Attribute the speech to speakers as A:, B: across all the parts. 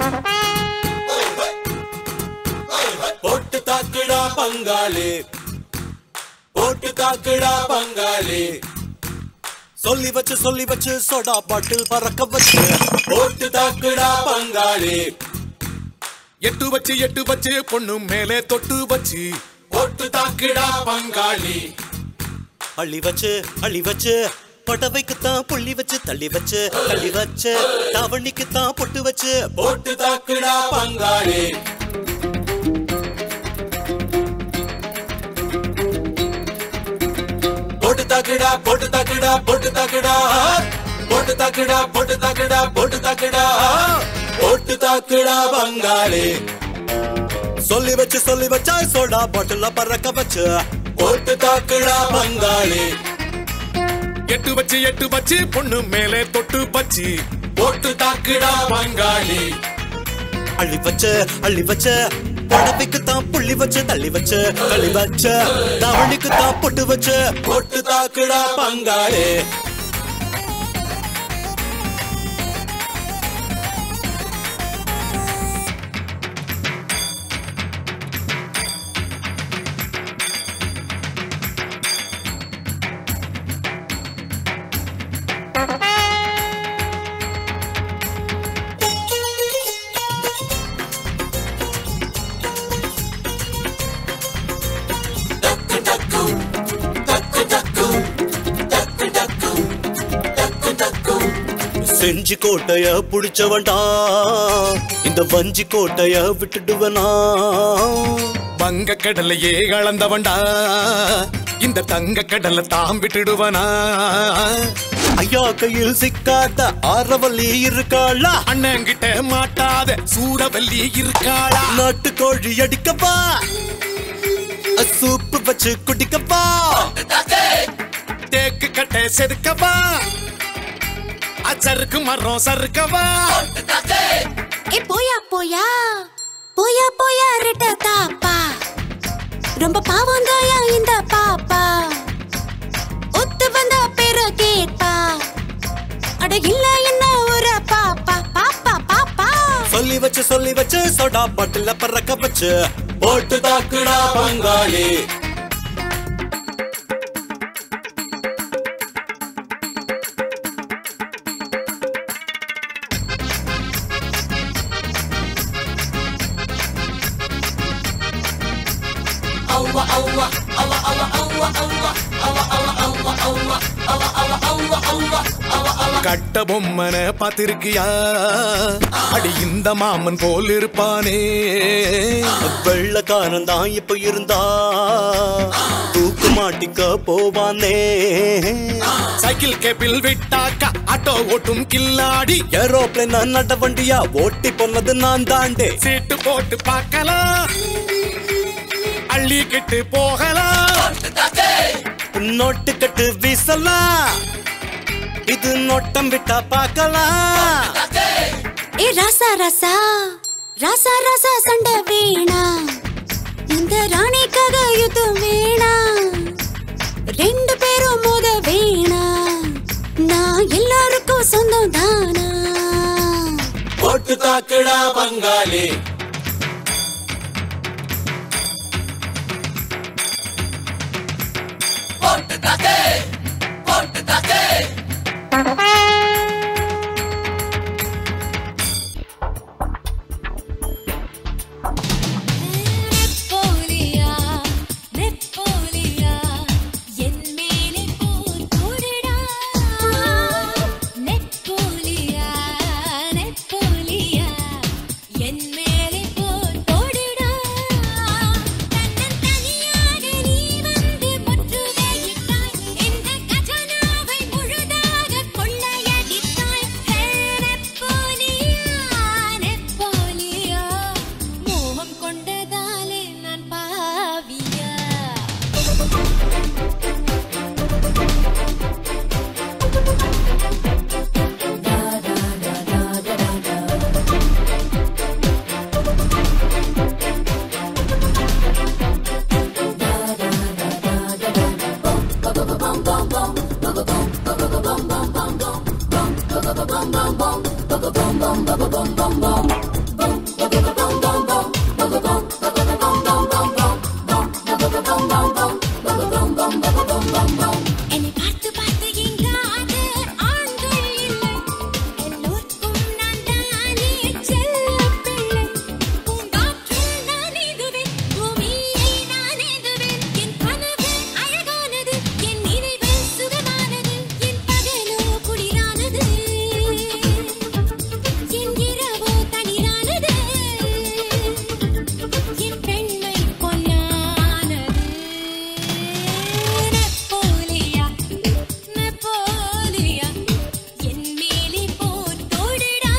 A: போட்டு தாக்குடா பங்காளி போட்டு தாக்குடா பங்காளி சொல்லி வச்சு சொல்லி வச்சு சோடா பாட்டில் பறக்க வச்சு போட்டு தாக்குடா பங்காளி
B: எட்டு வச்சு எட்டு வச்சு பொண்ணு மேலே தொட்டு வச்சு
A: போட்டு தாக்குடா பங்காளி அள்ளி வச்சு அள்ளி வச்சு படவைக்கு தான் புள்ளி வச்சு தள்ளி வச்சு தள்ளி வச்சு தாவணிக்கு தான் பொட்டு வச்சு போட்டு தாக்குடா பங்காளி போட்டு தாக்குடா போட்டு தாக்குடா போட்டு தாக்குடா போட்டு தாக்குடா போட்டு தாக்குடா போட்டு தாக்குடா போட்டு தாக்குடா பங்காளி சொல்லி வச்சு சொல்லி வச்சா சோடா பாட்டில பறக்க வச்சு போட்டு தாக்குடா பங்காளி
B: எட்டு வச்சு எட்டு வச்சு பொண்ணு மேலே தொட்டு வச்சு
A: போட்டு தாக்குடா பங்காளி அள்ளி வச்சு அள்ளி வச்சு படவைக்கு தான் புள்ளி வச்சு தள்ளி வச்சு தள்ளி வச்சு தவணிக்கு தான் பொட்டு வச்சு போட்டு தாக்குடா பங்காளி செஞ்சி கோட்டைய புடிச்சவன்டா இந்த வஞ்சி கோட்டைய விட்டுடுவனா
B: வங்க கடலையே கலந்தவன்டா இந்த தங்க கடலை தாம் விட்டுடுவனா
A: ஐயா கையில் சிக்காத ஆரவல்லி இருக்காளா
B: அண்ணங்கிட்ட மாட்டாத சூடவல்லி இருக்காளா
A: நாட்டுக்கோழி அடிக்கவா சூப்பு வச்சு குடிக்கவா
B: தேக்கு கட்டை செதுக்கவா அச்சருக்கு மரம் சறுக்கவா
C: ஏ போயா போயா போயா போயா ரெட்ட தாப்பா ரொம்ப பாவம் தாயா இந்த பாப்பா ஒத்து வந்த பேர கேட்பா அட இல்ல என்ன ஒரு பாப்பா பாப்பா பாப்பா
A: சொல்லி வச்சு சொல்லி வச்சு சோடா பாட்டில பறக்க வச்சு போட்டு தாக்குடா பங்காளி
B: கட்ட பொம்மன பாத்திருக்கியா அடி இந்த மாமன் போல் இருப்பானே
A: வெள்ளக்காரன் தான் இப்ப இருந்தா தூக்கு மாட்டிக்க போவானே
B: சைக்கிள் கேபிள் விட்டாக்கா ஆட்டோ ஓட்டும் கில்லாடி
A: ஏரோப்ளேன் நட வண்டியா ஓட்டி போனது நான் தாண்டே
B: சீட்டு போட்டு பார்க்கலாம் அள்ளிக்கிட்டு போகலாம்
A: நோட்டு கட்டு வீசலாம் இது நோட்டம் விட்டா பார்க்கலாம்
C: ஏ ராசா ராசா ராசா ராசா சண்டை வேணா இந்த ராணிக்காக யுத்தம் வேணா ரெண்டு பேரும் மோத வேணா நான் எல்லாருக்கும் சொந்தம் தானா
A: போட்டு தாக்குடா பங்காளி
C: நெப்போலியா நெப்போலியா என் மேலே போர் தொடுடா நெப்போலியா நெப்போலியா என் மேலே போர் தொடுடா தன்னன் தனியாக நீ வந்து முற்றுகையிட்டாய் இந்த கஜனாவை முழுதாக கொள்ளையடித்தாய் ஹே நெப்போலியா நெப்போலியா மோகம் கொண்டதாலே நான் பாவியா என்னை பார்த்து பார்த்து எங்காத ஆண்கள் இல்லை எல்லோருக்கும் நான் தானே செல்லப் பிள்ளை பூங்காற்றில் நான் ஏதுவேன் பூமியை நான் ஏதுவேன் என் கனவு அழகானது என் நினைவு சுகமானது என் பகலோ குளிரானது என் இரவோ தளிரானது என் பெண்மை பொன்னானது நெப்போலியா நெப்போலியா என் மேலே போர் தோடுடா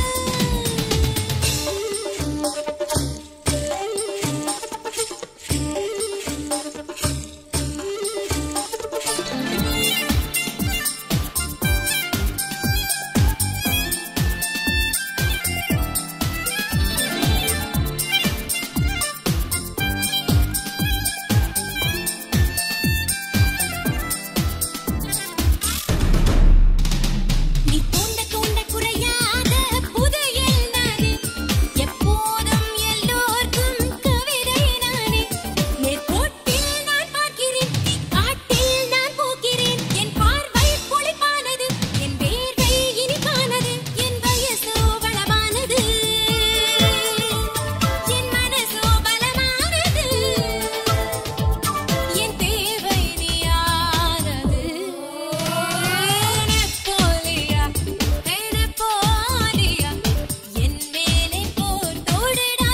C: நீ தூண்ட தூண்ட குறையாத புதையல் நானே எப்போதும் எல்லோர்க்கும் கவிதை நானே நேர்கோட்டில் நான் பார்க்கிறேன் நீ காட்டில் நான் போகிறேன் என் பார்வை பொழிப்பானது என் வேர்வை இனிப்பானது என் வயசோ வளமானது என் மனசோ பலமானது என் தேவை நீயானது நெப்போலியா நெப்போலியா என் மேலே போர் தோடுடா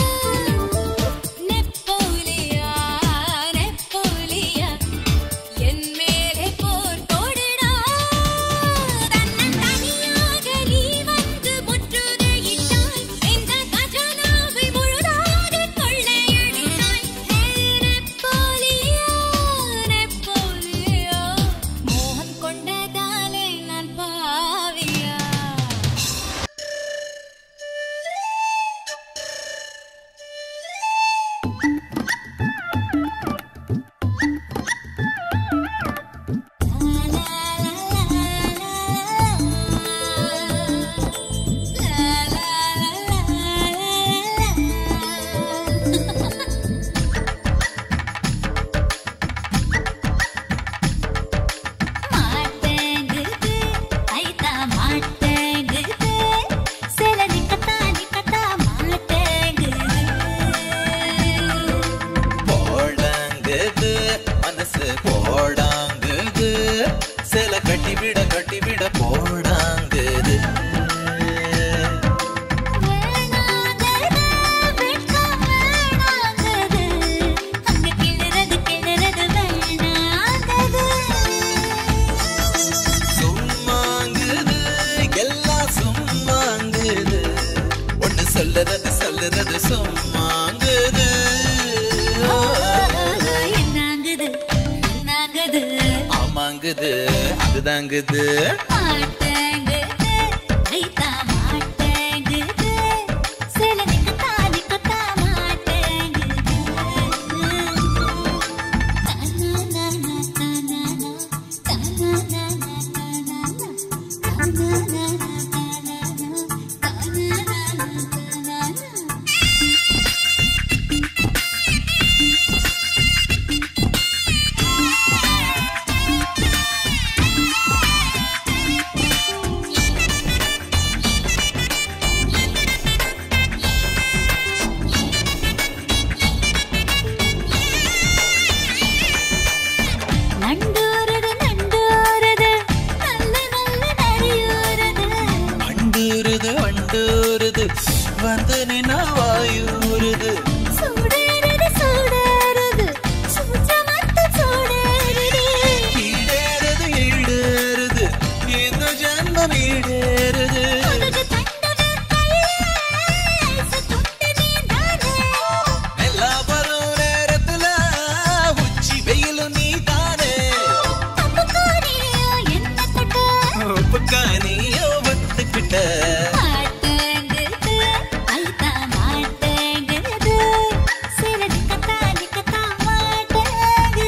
C: நெப்போலியா நெப்போலியா என் மேலே போர் தோடுடா தன்னந்தனியாக நீ வந்து முற்றுகையிட்டாய் இந்த கஜானாவை முழுதாக கொள்ளையடித்தாய் நெப்போலியா நெப்போலியா மோகம் கொண்டதாலே நான் பாவியா மாட்டேங்குது ஐதா மாட்டேங்குது சில நிக்கத்தா நிக்கத்தா மாட்டேங்குது
A: போடாங்குது மனசு போடாங்குது சில கட்டிவிட கட்டிவிட போடாங்குது
C: வேணாங்குது வெட்கம் வேணாங்குது அங்க கிளறது கிளறது வேணாங்குது
A: சும்மாங்குது எல்லாம் சும்மாங்குது ஒண்ணு சொல்லுறது சொல்லுறது சும்மாங்குது
C: என்னாங்குது என்னாங்குது
A: ஆமாங்குது அதுதாங்குது
C: மாட்டேங்குது ஐதா மாட்டேங்குது சில நிக்கத்தா நிக்கத்தா மாட்டேங்குது தனனன தனன தனனன தனனன தனனன தனனன நண்டூரது நண்டூரது நல்ல நல்ல நரியூரது
A: வண்டூருது வண்டூருது வந்து நின்னா வாயூருது
C: சூடேறுது சூடேறுது சூச்சமத்து சூடேறுது
A: ஈடேறுது ஈடேறுது இந்த ஜன்மம் ஈடேறுது
C: உனக்கு தந்தது கையிலே ஐசு தொட்டதே தானே
A: எல்லா பரும் நேரத்துல உச்சி வெயிலும் நீ தானே
C: தப்பு கோரியா என்ன தொட்ட
A: உப்புக்கா நீயோ ஒத்துக்கிட்ட
C: மாட்டேங்குது ஐதா மாட்டேங்குது சில நிக்கத்தா நிக்கத்தா மாட்டேங்குது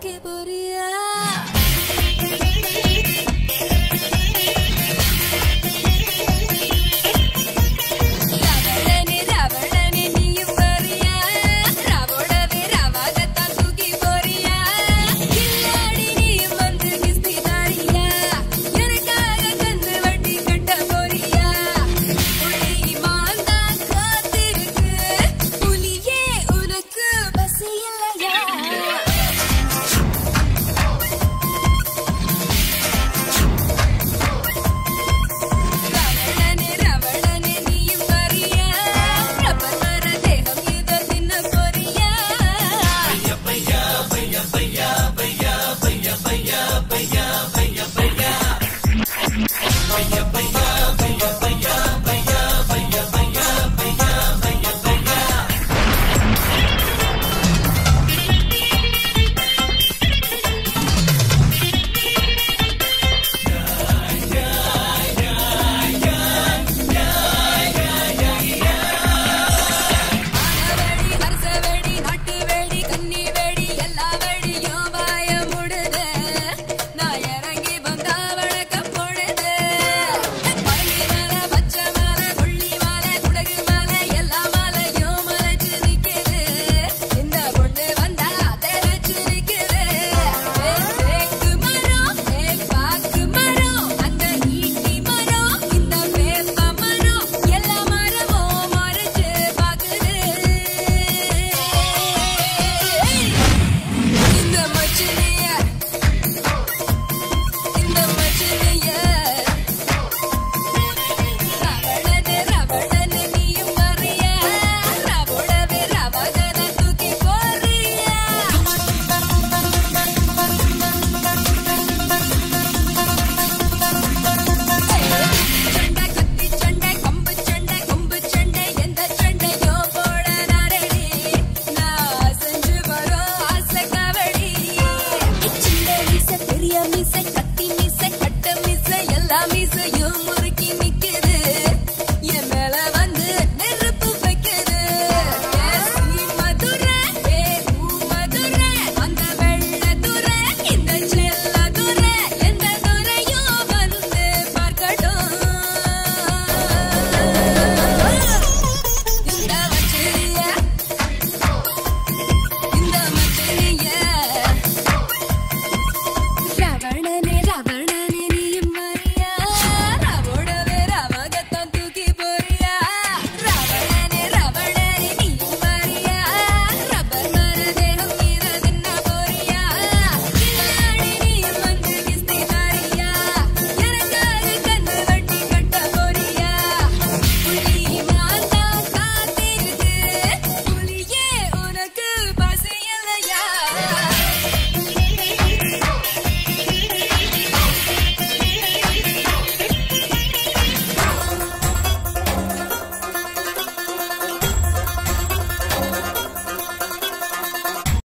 C: தூக்கி போறியா ரவணனே ரவணனே நீயும் வரியா ரவோடவே ரவாகத்தான் தூக்கி போறியா கில்லாடி நீயும் வந்து கிஸ்தி தாரியா எனக்காக கந்து வட்டி கட்ட போறியா புலி மாந்தா காத்திருக்கு புலியே உனக்கு பசி இல்லையா ரவணனே ரவணனே நீயும் வரியா ரப்பர் மர தேகம் இதோ தின்ன போறியா